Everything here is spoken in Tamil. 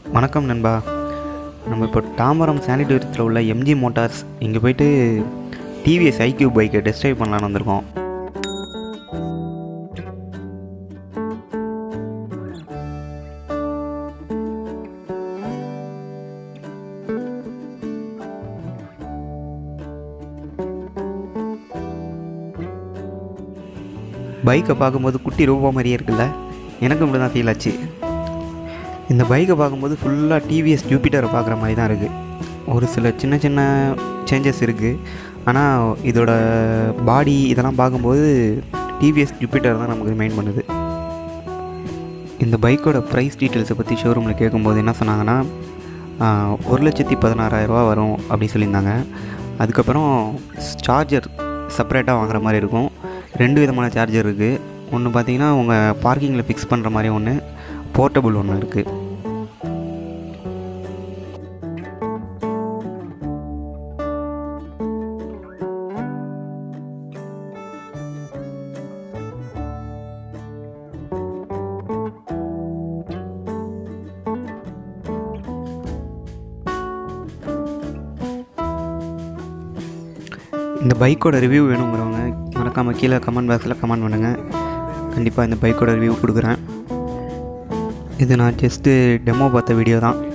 வணக்கம் நண்பா நம்ம இப்போ தாம்பரம் சானிடோரியத்தில் உள்ள எம்ஜி மோட்டார்ஸ் இங்கே போயிட்டு டிவிஎஸ் ஐக்யூ பைக்கை டெஸ்ட் ட்ரைவ் பண்ணலான்னு வந்திருக்கோம் பைக்கை பார்க்கும்போது குட்டி ரூபா மாதிரியே இருக்குல்ல எனக்கும் இப்படி தான் ஃபீல் ஆச்சு இந்த பைக்கை பார்க்கும்போது ஃபுல்லாக டிவிஎஸ் ஜூபிட்டரை பார்க்குற மாதிரி தான் இருக்குது ஒரு சில சின்ன சின்ன சேஞ்சஸ் இருக்குது ஆனால் இதோட பாடி இதெல்லாம் பார்க்கும்போது டிவிஎஸ் ஜூபிட்டர் தான் நமக்கு மெயின் பண்ணுது இந்த பைக்கோட ப்ரைஸ் டீட்டெயில்ஸை பற்றி ஷோரூமில் கேட்கும்போது என்ன சொன்னாங்கன்னா ஆஹ், ஒரு லட்சத்தி பதினாறாயிரரூவா வரும் அப்படின்னு சொல்லியிருந்தாங்க அதுக்கப்புறம் சார்ஜர் செப்பரேட்டாக வாங்குற மாதிரி இருக்கும் ரெண்டு விதமான சார்ஜர் இருக்குது ஒன்று பார்த்தீங்கன்னா உங்கள் பார்க்கிங்கில் ஃபிக்ஸ் பண்ணுற மாதிரி ஒன்று போர்ட்டபுள் ஒன்று இருக்குது இந்த பைக்கோட ரிவ்யூ வேணுங்கிறவங்க மறக்காமல் கீழே கமெண்ட் பாக்ஸில் கமெண்ட் பண்ணுங்கள் கண்டிப்பாக இந்த பைக்கோட ரிவ்யூ கொடுக்குறேன் இது நான் ஜஸ்ட்டு டெமோ பார்த்த வீடியோ தான்